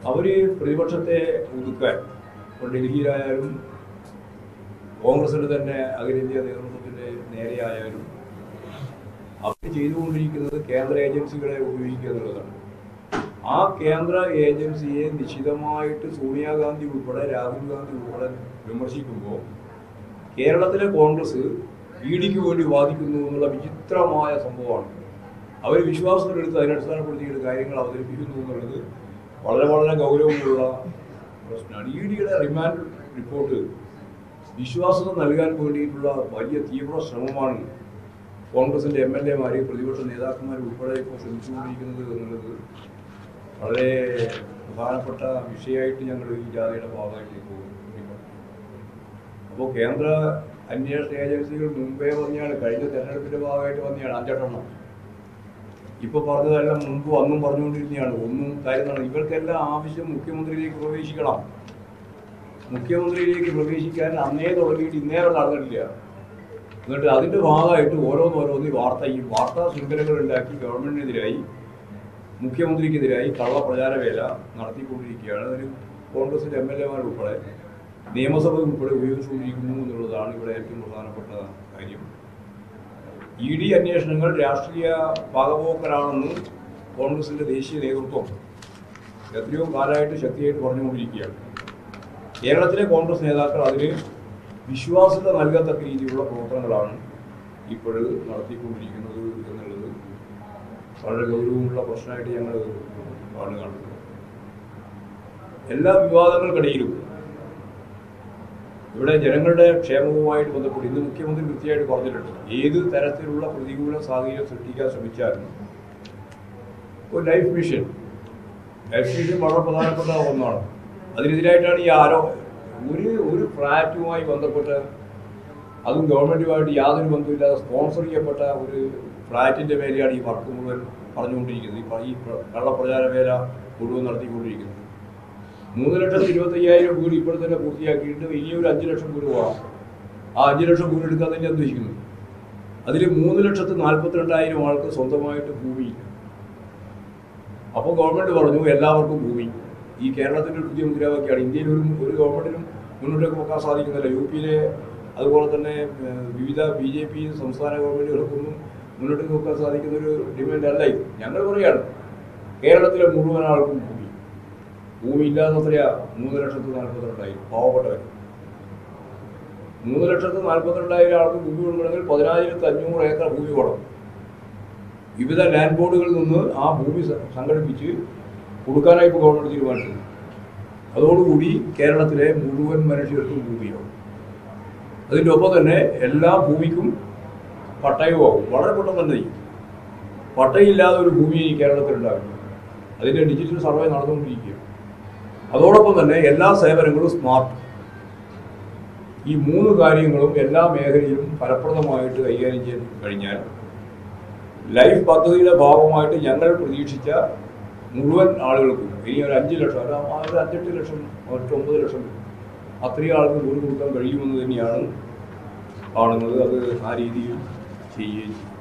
അവര് പ്രതിപക്ഷത്തെ ഒതുക്കാൻ ഇപ്പോൾ ഡൽഹിയിലായാലും കോൺഗ്രസിന്റെ തന്നെ അഖിലേന്ത്യാ നേതൃത്വത്തിന്റെ നേരെയായാലും അവർ ചെയ്തുകൊണ്ടിരിക്കുന്നത് കേന്ദ്ര ഏജൻസികളെ ഉപയോഗിക്കുക എന്നുള്ളതാണ് ആ കേന്ദ്ര ഏജൻസിയെ നിശ്ചിതമായിട്ട് സോണിയാഗാന്ധി ഉൾപ്പെടെ രാഹുൽ ഗാന്ധി ഉൾപ്പെടെ വിമർശിക്കുമ്പോൾ കേരളത്തിലെ കോൺഗ്രസ് ഇ ഡിക്ക് വേണ്ടി വാദിക്കുന്നു എന്നുള്ള വിചിത്രമായ സംഭവമാണ് അവർ വിശ്വാസത്തിലെടുത്ത് അതിനടിസ്ഥാനപ്പെടുത്തിയിട്ട് കാര്യങ്ങൾ അവതരിപ്പിക്കുന്നു എന്നുള്ളത് വളരെ വളരെ ഗൗരവമുള്ള പ്രശ്നമാണ് ഇ ഡിയുടെ റിമാൻഡ് റിപ്പോർട്ട് വിശ്വാസത നൽകാൻ വേണ്ടിയിട്ടുള്ള വലിയ തീവ്ര ശ്രമമാണ് കോൺഗ്രസിന്റെ എം എൽ എമാര് പ്രതിപക്ഷ നേതാക്കന്മാർ ഉൾപ്പെടെ ഇപ്പോൾ ശ്രമിച്ചുകൊണ്ടിരിക്കുന്നത് എന്നുള്ളത് വളരെ പ്രധാനപ്പെട്ട വിഷയമായിട്ട് ഞങ്ങൾ ഈ ജാഥയുടെ ഭാഗമായിട്ട് പോകുന്നു അപ്പോൾ കേന്ദ്ര അന്വേഷണ ഏജൻസികൾ മുമ്പേ വന്നെയാണ് കഴിഞ്ഞ തെരഞ്ഞെടുപ്പിന്റെ ഭാഗമായിട്ട് വന്നെയാണ് അഞ്ചെണ്ണം ഇപ്പൊ പറഞ്ഞതെല്ലാം മുമ്പ് അന്നും പറഞ്ഞുകൊണ്ടിരുന്നതാണ് ഒന്നും കാര്യമാണ് ഇവർക്കെല്ലാം ആവശ്യം മുഖ്യമന്ത്രിയിലേക്ക് പ്രവേശിക്കണം മുഖ്യമന്ത്രിയിലേക്ക് പ്രവേശിക്കാൻ അന്നേ തുടങ്ങിയിട്ട് ഇന്നേ വരെ നടന്നിട്ടില്ല എന്നിട്ട് അതിന്റെ ഭാഗമായിട്ട് ഓരോന്നോരോന്ന് ഈ വാർത്ത ഈ വാർത്താ ശൃംഖലകൾ ഉണ്ടാക്കി ഗവൺമെന്റിനെതിരായി മുഖ്യമന്ത്രിക്കെതിരായി കള്ള പ്രചാരവേല നടത്തിക്കൊണ്ടിരിക്കുകയാണ് അതിന് കോൺഗ്രസിന്റെ എം എൽ എമാർ ഉൾപ്പെടെ നിയമസഭ ഉൾപ്പെടെ ഉപയോഗിച്ചുകൊണ്ടിരിക്കുന്നു എന്നുള്ളതാണ് ഇവിടെ ഏറ്റവും പ്രധാനപ്പെട്ട കാര്യം ഇ ഡി അന്വേഷണങ്ങൾ രാഷ്ട്രീയ പാകപോക്കലാണെന്ന് കോൺഗ്രസിന്റെ ദേശീയ നേതൃത്വം എത്രയോ കാലമായിട്ട് ശക്തിയായിട്ട് പറഞ്ഞുകൊണ്ടിരിക്കുകയാണ് കേരളത്തിലെ കോൺഗ്രസ് നേതാക്കൾ അതിന് വിശ്വാസ്യത നൽകത്തക്ക രീതിയിലുള്ള പ്രവർത്തനങ്ങളാണ് ഇപ്പോൾ നടത്തിക്കൊണ്ടിരിക്കുന്നത് എന്നുള്ളത് വളരെ ഗൗരവമുള്ള പ്രശ്നമായിട്ട് ഞങ്ങൾ കാണുകയാണ് എല്ലാ വിവാദങ്ങൾക്കിടയിലും ഇവിടെ ജനങ്ങളുടെ ക്ഷേമവുമായിട്ട് ബന്ധപ്പെട്ട് ഇന്ന് മുഖ്യമന്ത്രി കൃത്യമായിട്ട് പറഞ്ഞിട്ടുണ്ട് ഏത് തരത്തിലുള്ള പ്രതികൂല സാഹചര്യം സൃഷ്ടിക്കാൻ ശ്രമിച്ചാലും ഒരു ലൈഫ് മിഷൻ ലൈഫ് മിഷൻ വളരെ പ്രധാനപ്പെട്ട ഒന്നാണ് അതിനെതിരായിട്ടാണ് ഈ ആരോ ഒരു ഒരു ഫ്ലാറ്റുമായി ബന്ധപ്പെട്ട് അതും ഗവൺമെന്റുമായിട്ട് യാതൊരു ബന്ധമില്ലാതെ സ്പോൺസർ ചെയ്യപ്പെട്ട ഒരു ഫ്ലാറ്റിന്റെ മേലെയാണ് ഈ വർക്ക് മുഴുവൻ പറഞ്ഞുകൊണ്ടിരിക്കുന്നത് ഈ പ- ഈ പ്ര- കള്ളപ്രചാര വേല മുഴുവൻ നടത്തിക്കൊണ്ടിരിക്കുന്നത് മൂന്ന് ലക്ഷത്തി ഇരുപത്തി അയ്യായിരം വീട് ഇപ്പോൾ തന്നെ പൂർത്തിയാക്കിയിട്ട് ഇനിയൊരു അഞ്ച് ലക്ഷം വീട് പോകണം ആ അഞ്ച് ലക്ഷം വീട് എടുക്കാൻ തന്നെ ഉദ്ദേശിക്കുന്നത് അതിൽ മൂന്ന് ലക്ഷത്തി നാൽപ്പത്തിരണ്ടായിരം ആൾക്ക് സ്വന്തമായിട്ട് ഭൂമിയില്ല അപ്പോൾ ഗവൺമെന്റ് പറഞ്ഞു എല്ലാവർക്കും ഭൂമി ഈ കേരളത്തിന്റെ ഒരു പുതിയ മുദ്രാവാക്യമാണ് ഇന്ത്യയിൽ ഒരു ഒരു ഗവൺമെന്റിനും മുന്നോട്ടേക്ക് പോകാൻ സാധിക്കുന്നില്ല യു പിയിലെ അതുപോലെ തന്നെ ഏഹ്, വിവിധ ബി ജെ പി സംസ്ഥാന ഗവൺമെന്റുകൾക്കൊന്നും മുന്നോട്ടേക്ക് പോകാൻ സാധിക്കുന്ന ഒരു ഡിമാൻഡ് അല്ല ഇത് ഞങ്ങൾ പറയാണ് കേരളത്തിലെ മുഴുവൻ ആൾക്കും ഭൂമി ഭൂമി ഇല്ലാതെ എത്രയാ മൂന്ന് ലക്ഷത്തി നാൽപ്പത്തിരണ്ടായിരം പാവപ്പെട്ടവർ മൂന്ന് ലക്ഷത്തി നാൽപ്പത്തിരണ്ടായിരം ആൾക്ക് ഭൂമി കൊടുക്കണമെങ്കിൽ പതിനായിരത്തി അഞ്ഞൂറ് ഏക്കർ ഭൂമി വേണം വിവിധ ലാൻഡ് ബോർഡുകളിൽ നിന്ന് ആ ഭൂമി സ- സംഘടിപ്പിച്ച് കൊടുക്കാനായി ഇപ്പോൾ ഗവൺമെന്റ് തീരുമാനിച്ചു അതോടുകൂടി കേരളത്തിലെ മുഴുവൻ മനുഷ്യർക്കും ഭൂമിയാവും അതിൻ്റെ ഒപ്പം തന്നെ എല്ലാ ഭൂമിക്കും പട്ടയമാവും വളരെ പെട്ടെന്ന് തന്നെ ചെയ്യും പട്ടയമില്ലാതെ ഒരു ഭൂമി ഈ കേരളത്തിൽ ഉണ്ടാവില്ല അതിൻ്റെ ഡിജിറ്റൽ സർവേ നടന്നുകൊണ്ടിരിക്കുകയാണ് അതോടൊപ്പം തന്നെ എല്ലാ സേവനങ്ങളും സ്മാർട്ട് ഈ മൂന്ന് കാര്യങ്ങളും എല്ലാ മേഖലയിലും ഫലപ്രദമായിട്ട് കൈകാര്യം ചെയ്യാൻ കഴിഞ്ഞാൽ ലൈഫ് പദ്ധതിയുടെ ഭാഗമായിട്ട് ഞങ്ങൾ പ്രതീക്ഷിച്ച മുഴുവൻ ആളുകൾക്കും ഇനി ഒരു അഞ്ച് ലക്ഷം ഒരു ആ ഒരു അഞ്ചെട്ട് ലക്ഷം ഒറ്റ ഒമ്പത് ലക്ഷം അത്രയും ആൾക്ക് വീട് കൊടുക്കാൻ കഴിയുമെന്ന് തന്നെയാണ് കാണുന്നത് അത് ആ രീതിയിൽ ചെയ്യുകയും ചെയ്യും